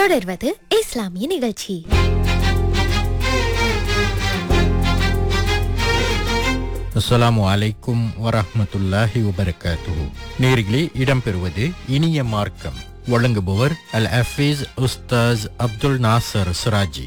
தொடர்வது இஸ்லாமிய நிகழ்ச்சி அஸ்ஸலாமு அலைக்கும் வரஹ்மத்துல்லாஹி வபரகாத்துஹு நேர்களே இடம்பெறுவது இனிய மார்க்கம் வழங்குபவர் அல் ஹஃபீஸ் உஸ்தாஸ் அப்துல் நாசர் சிராஜி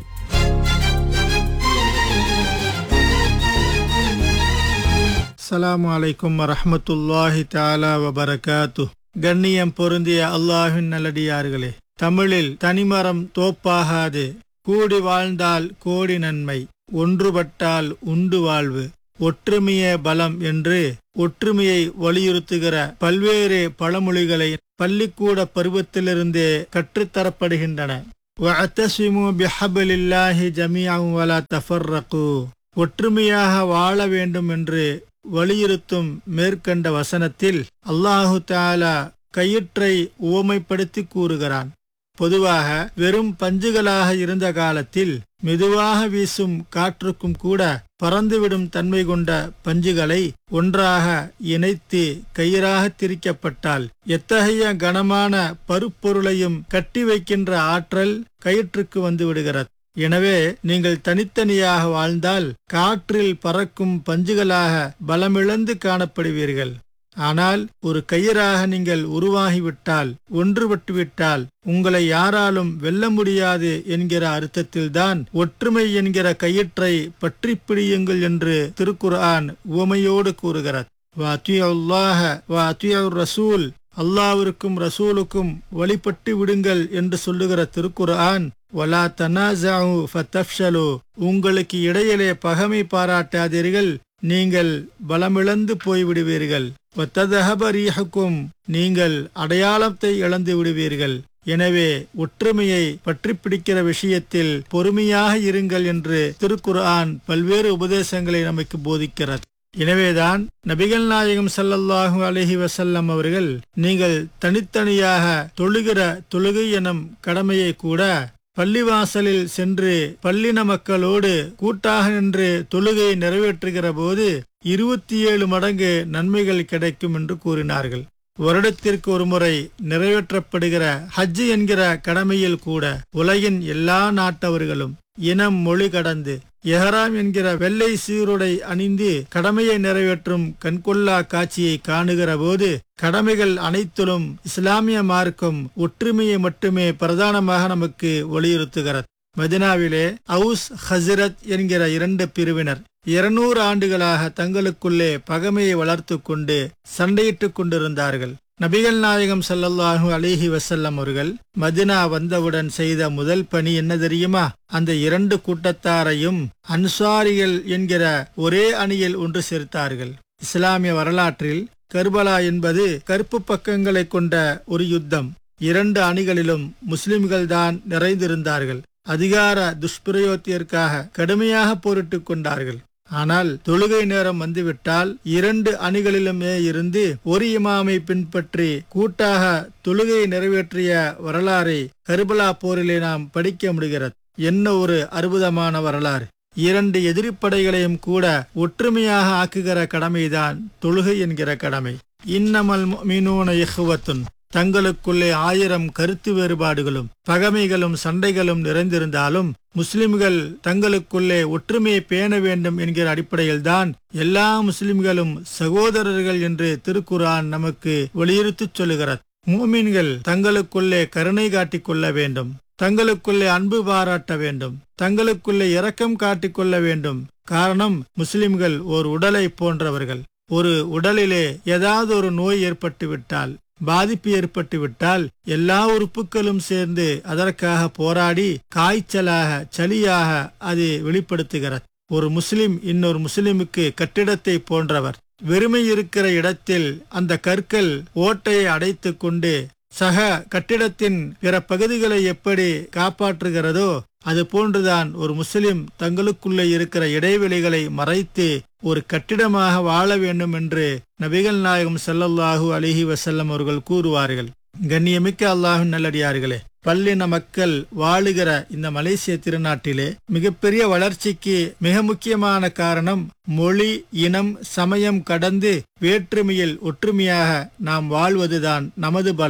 அஸ்ஸலாமு அலைக்கும் வரஹ்மத்துல்லாஹி தஆலா வபரகாத்து கண்ணியம் பொருந்திய அல்லாஹின் நல்லடியார்களே தமிழில் தனிமரம் தோப்பாகாது கூடி வாழ்ந்தால் கோடி நன்மை ஒன்றுபட்டால் உண்டு வாழ்வு ஒற்றுமையே பலம் என்று ஒற்றுமையை வலியுறுத்துகிற பல்வேறு பழமொழிகளை பள்ளிக்கூட பருவத்திலிருந்தே கற்றுத்தரப்படுகின்றன وَاعْتَصِمُوا بِحَبْلِ اللَّهِ جَمِيعًا وَلَا تَفَرَّقُوا ஒற்றுமையாக வாழ வேண்டும் என்று வலியுறுத்தும் மேற்கண்ட வசனத்தில் அல்லாஹு தாலா கயிற்றை உவமைப்படுத்தி கூறுகிறான் பொதுவாக வெறும் பஞ்சுகளாக இருந்த காலத்தில் மெதுவாக வீசும் காற்றுக்கும் கூட பறந்துவிடும் தன்மை கொண்ட பஞ்சுகளை ஒன்றாக இணைத்து கயிறாக திரிக்கப்பட்டால் எத்தகைய கனமான பருப்பொருளையும் கட்டி வைக்கின்ற ஆற்றல் கயிற்றுக்கு வந்து விடுகிறது எனவே நீங்கள் தனித்தனியாக வாழ்ந்தால் காற்றில் பறக்கும் பஞ்சுகளாக பலமிழந்து காணப்படுவீர்கள் ஆனால் ஒரு கயிறாக நீங்கள் உருவாகிவிட்டால் ஒன்றுபட்டுவிட்டால் உங்களை யாராலும் வெல்ல முடியாது என்கிற அர்த்தத்தில்தான் ஒற்றுமை என்கிற கயிற்றை பற்றி பிடியுங்கள் என்று திருக்குர்ஆன் உவமையோடு கூறுகிறது வாத்தியுல்லாஹ வாத்தியுர் ரசூல் அல்லாவிற்கும் ரசூலுக்கும் வழிபட்டு விடுங்கள் என்று சொல்லுகிற திருக்குர்ஆன் வலா தனாசாவு ஃபத்தப்ஷலு உங்களுக்கு இடையிலே பகமை பாராட்டாதீர்கள் நீங்கள் பலமிழந்து போய்விடுவீர்கள் ஒத்ததகபரீஹக்கும் நீங்கள் அடையாளத்தை இழந்து விடுவீர்கள் எனவே ஒற்றுமையை பற்றி பிடிக்கிற விஷயத்தில் பொறுமையாக இருங்கள் என்று திருக்குர்ஆன் பல்வேறு உபதேசங்களை நமக்கு போதிக்கிறது எனவேதான் நபிகள் நாயகம் சல்லல்லாஹு அலஹி வசல்லம் அவர்கள் நீங்கள் தனித்தனியாக தொழுகிற தொழுகை எனும் கடமையை கூட பள்ளிவாசலில் சென்று பள்ளின மக்களோடு கூட்டாக நின்று தொழுகை நிறைவேற்றுகிற போது இருபத்தி ஏழு மடங்கு நன்மைகள் கிடைக்கும் என்று கூறினார்கள் வருடத்திற்கு ஒருமுறை நிறைவேற்றப்படுகிற ஹஜ் என்கிற கடமையில் கூட உலகின் எல்லா நாட்டவர்களும் இனம் மொழி கடந்து எஹராம் என்கிற வெள்ளை சீருடை அணிந்து கடமையை நிறைவேற்றும் கண்கொள்ளா காட்சியை காணுகிற போது கடமைகள் அனைத்திலும் இஸ்லாமிய மார்க்கம் ஒற்றுமையை மட்டுமே பிரதானமாக நமக்கு வலியுறுத்துகிறது மதினாவிலே அவுஸ் ஹசரத் என்கிற இரண்டு பிரிவினர் இருநூறு ஆண்டுகளாக தங்களுக்குள்ளே பகமையை வளர்த்து கொண்டு சண்டையிட்டுக் கொண்டிருந்தார்கள் நபிகள் நாயகம் சல்லல்லாஹு அலிஹி வசல்லம் அவர்கள் மதினா வந்தவுடன் செய்த முதல் பணி என்ன தெரியுமா அந்த இரண்டு கூட்டத்தாரையும் அன்சாரிகள் என்கிற ஒரே அணியில் ஒன்று சேர்த்தார்கள் இஸ்லாமிய வரலாற்றில் கர்பலா என்பது கருப்பு பக்கங்களை கொண்ட ஒரு யுத்தம் இரண்டு அணிகளிலும் முஸ்லிம்கள் தான் நிறைந்திருந்தார்கள் அதிகார துஷ்பிரயோகத்திற்காக கடுமையாக போரிட்டுக் கொண்டார்கள் ஆனால் தொழுகை நேரம் வந்துவிட்டால் இரண்டு அணிகளிலுமே இருந்து ஒரு இமாமை பின்பற்றி கூட்டாக தொழுகை நிறைவேற்றிய வரலாறை கருபலா போரிலே நாம் படிக்க முடிகிறது என்ன ஒரு அற்புதமான வரலாறு இரண்டு எதிரிப்படைகளையும் கூட ஒற்றுமையாக ஆக்குகிற கடமைதான் தொழுகை என்கிற கடமை இன்னமல் மீனூன இஹுவத்துன் தங்களுக்குள்ளே ஆயிரம் கருத்து வேறுபாடுகளும் பகைமைகளும் சண்டைகளும் நிறைந்திருந்தாலும் முஸ்லிம்கள் தங்களுக்குள்ளே ஒற்றுமையை பேண வேண்டும் என்கிற அடிப்படையில்தான் எல்லா முஸ்லிம்களும் சகோதரர்கள் என்று திருக்குரான் நமக்கு வலியுறுத்திச் சொல்லுகிறது மூமின்கள் தங்களுக்குள்ளே கருணை காட்டிக் கொள்ள வேண்டும் தங்களுக்குள்ளே அன்பு பாராட்ட வேண்டும் தங்களுக்குள்ளே இரக்கம் காட்டிக் கொள்ள வேண்டும் காரணம் முஸ்லிம்கள் ஒரு உடலை போன்றவர்கள் ஒரு உடலிலே ஏதாவது ஒரு நோய் ஏற்பட்டு விட்டால் பாதிப்பு ஏற்பட்டு விட்டால் எல்லா உறுப்புகளும் சேர்ந்து அதற்காக போராடி காய்ச்சலாக சளியாக அது வெளிப்படுத்துகிறது ஒரு முஸ்லிம் இன்னொரு முஸ்லிமுக்கு கட்டிடத்தை போன்றவர் வெறுமை இருக்கிற இடத்தில் அந்த கற்கள் ஓட்டையை அடைத்து கொண்டு சக கட்டிடத்தின் பிற பகுதிகளை எப்படி காப்பாற்றுகிறதோ அது போன்றுதான் ஒரு முஸ்லிம் தங்களுக்குள்ளே இருக்கிற இடைவெளிகளை மறைத்து ஒரு கட்டிடமாக வாழ வேண்டும் என்று நபிகள் நாயகம் ஸல்லல்லாஹு அலிஹி வசல்லம் அவர்கள் கூறுவார்கள் கண்ணியமிக்க அல்லாஹின் நல்லடியார்களே பல்லின மக்கள் வாழுகிற இந்த மலேசிய திருநாட்டிலே மிகப்பெரிய வளர்ச்சிக்கு மிக முக்கியமான காரணம் மொழி இனம் சமயம் கடந்து வேற்றுமையில் ஒற்றுமையாக நாம் வாழ்வதுதான் நமது பலம்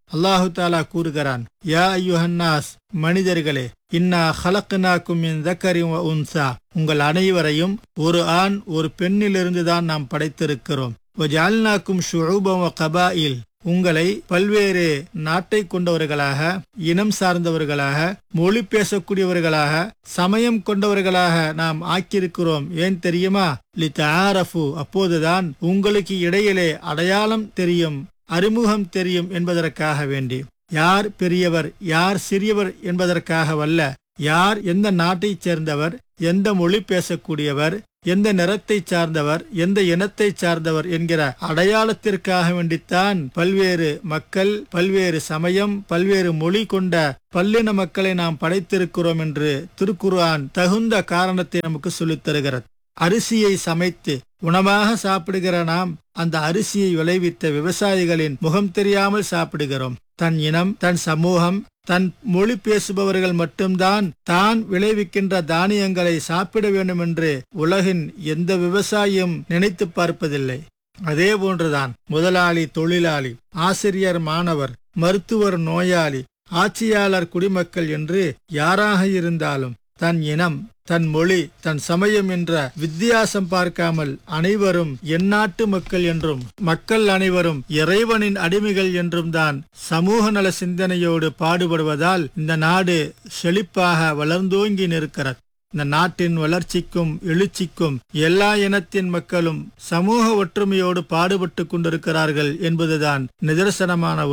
அல்லாஹு தாலா கூறுகிறான் யா ஐயுஹன்னாஸ் மனிதர்களே இன்னா ஹலக்குனாக்கும் மின் தக்கரின் உன்சா உங்கள் அனைவரையும் ஒரு ஆண் ஒரு பெண்ணிலிருந்து தான் நாம் படைத்திருக்கிறோம் ஜால்னாக்கும் ஷுபம் கபாயில் உங்களை பல்வேறு நாட்டை கொண்டவர்களாக இனம் சார்ந்தவர்களாக மொழி பேசக்கூடியவர்களாக சமயம் கொண்டவர்களாக நாம் ஆக்கியிருக்கிறோம் ஏன் தெரியுமா லித்தாரஃபு அப்போதுதான் உங்களுக்கு இடையிலே அடையாளம் தெரியும் அறிமுகம் தெரியும் என்பதற்காக வேண்டி யார் பெரியவர் யார் சிறியவர் என்பதற்காகவல்ல யார் எந்த நாட்டைச் சேர்ந்தவர் எந்த மொழி பேசக்கூடியவர் எந்த நிறத்தை சார்ந்தவர் எந்த இனத்தை சார்ந்தவர் என்கிற அடையாளத்திற்காக வேண்டித்தான் பல்வேறு மக்கள் பல்வேறு சமயம் பல்வேறு மொழி கொண்ட பல்லின மக்களை நாம் படைத்திருக்கிறோம் என்று திருக்குர்ஆன் தகுந்த காரணத்தை நமக்கு சொல்லித் தருகிறது அரிசியை சமைத்து உணவாக சாப்பிடுகிற நாம் அந்த அரிசியை விளைவித்த விவசாயிகளின் முகம் தெரியாமல் சாப்பிடுகிறோம் தன் இனம் தன் சமூகம் தன் மொழி பேசுபவர்கள் மட்டும்தான் தான் விளைவிக்கின்ற தானியங்களை சாப்பிட வேண்டும் என்று உலகின் எந்த விவசாயியும் நினைத்து பார்ப்பதில்லை அதே போன்றுதான் முதலாளி தொழிலாளி ஆசிரியர் மாணவர் மருத்துவர் நோயாளி ஆட்சியாளர் குடிமக்கள் என்று யாராக இருந்தாலும் தன் இனம் தன் மொழி தன் சமயம் என்ற வித்தியாசம் பார்க்காமல் அனைவரும் எந்நாட்டு மக்கள் என்றும் மக்கள் அனைவரும் இறைவனின் அடிமைகள் என்றும் தான் சமூக நல சிந்தனையோடு பாடுபடுவதால் இந்த நாடு செழிப்பாக வளர்ந்தோங்கி நிற்கிறது இந்த நாட்டின் வளர்ச்சிக்கும் எழுச்சிக்கும் எல்லா இனத்தின் மக்களும் சமூக ஒற்றுமையோடு பாடுபட்டு கொண்டிருக்கிறார்கள் என்பதுதான் நிதர்சனமான